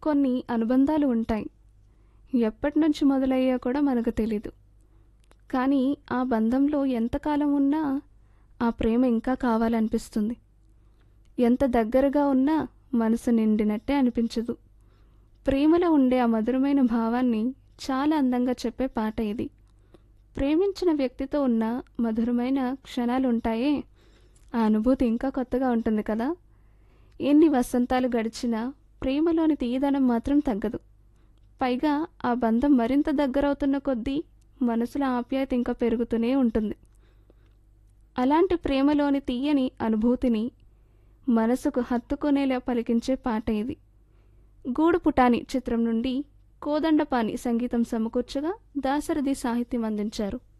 కొన్ని అనుబంధాలు ఉంటాయి ఎప్పటి నుంచి మొదలయ్యా కూడా మనకు తెలీదు కానీ ఆ బంధంలో ఎంతకాలం ఉన్నా ఆ ప్రేమ ఇంకా కావాలనిపిస్తుంది ఎంత దగ్గరగా ఉన్నా మనసు నిండినట్టే అనిపించదు ప్రేమలో ఉండే ఆ మధురమైన భావాన్ని చాలా అందంగా చెప్పే పాట ఇది ప్రేమించిన వ్యక్తితో ఉన్న మధురమైన క్షణాలు ఉంటాయే ఆ అనుభూతి ఇంకా కొత్తగా ఉంటుంది కదా ఎన్ని వసంతాలు గడిచినా ప్రేమలోని తీయదనం మాత్రం తగ్గదు పైగా ఆ బంధం మరింత దగ్గరవుతున్న కొద్దీ మనసులో ఆప్యాయత ఇంకా పెరుగుతూనే ఉంటుంది అలాంటి ప్రేమలోని తీయని అనుభూతిని మనసుకు హత్తుకునేలా పలికించే పాట ఇది గూడు పుటాని చిత్రం నుండి కోదండపాని సంగీతం సమకూర్చగా దాసరథి సాహిత్యం అందించారు